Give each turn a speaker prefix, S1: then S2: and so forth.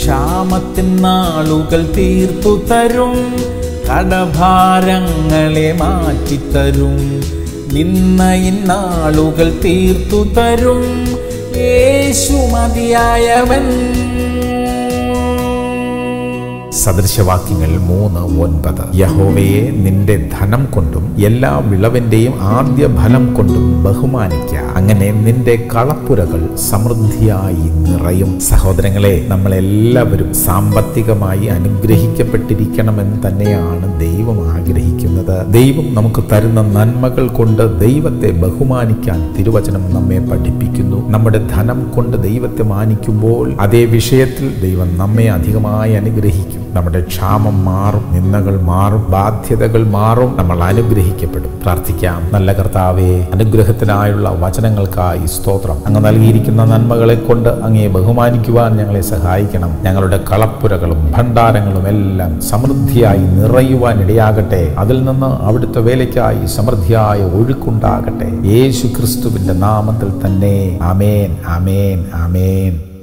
S1: ക്ഷാമത്തിൻ നാളുകൾ തീർത്തു തരും കടഭാരങ്ങളെ മാറ്റിത്തരും നിന്നയിൻ നാളുകൾ തീർത്തു തരും യേശു മതിയായവൻ
S2: സദൃശവാക്യങ്ങൾ മൂന്ന് ഒൻപത് യഹോവയെ നിന്റെ ധനം കൊണ്ടും എല്ലാ വിളവിന്റെയും ആദ്യ ഫലം കൊണ്ടും ബഹുമാനിക്ക അങ്ങനെ നിന്റെ കളപ്പുരകൾ സമൃദ്ധിയായി നിറയും സഹോദരങ്ങളെ നമ്മളെല്ലാവരും സാമ്പത്തികമായി അനുഗ്രഹിക്കപ്പെട്ടിരിക്കണമെന്ന് തന്നെയാണ് ദൈവം ആഗ്രഹിക്കുന്നത് ദൈവം നമുക്ക് തരുന്ന നന്മകൾ കൊണ്ട് ദൈവത്തെ ബഹുമാനിക്കാൻ തിരുവചനം നമ്മെ പഠിപ്പിക്കുന്നു നമ്മുടെ ധനം കൊണ്ട് ദൈവത്തെ മാനിക്കുമ്പോൾ അതേ വിഷയത്തിൽ ദൈവം നമ്മെ അധികമായി അനുഗ്രഹിക്കും നമ്മുടെ ക്ഷാമം മാറും നിന്ദകൾ മാറും ബാധ്യതകൾ മാറും നമ്മൾ അനുഗ്രഹിക്കപ്പെടും പ്രാർത്ഥിക്കാം നല്ല കർത്താവെ അനുഗ്രഹത്തിനായുള്ള വചനങ്ങൾക്കായി സ്തോത്രം അങ്ങ് നൽകിയിരിക്കുന്ന നന്മകളെ കൊണ്ട് അങ്ങയെ ബഹുമാനിക്കുവാൻ ഞങ്ങളെ സഹായിക്കണം ഞങ്ങളുടെ കളപ്പുരകളും ഭണ്ഡാരങ്ങളും എല്ലാം സമൃദ്ധിയായി നിറയുവാൻ ഇടയാകട്ടെ അതിൽ നിന്ന് അവിടുത്തെ വേലയ്ക്കായി സമൃദ്ധിയായ ഒഴുക്കുണ്ടാകട്ടെ യേശു ക്രിസ്തുവിന്റെ നാമത്തിൽ തന്നെ അമേൻ അമേൻ അമേൻ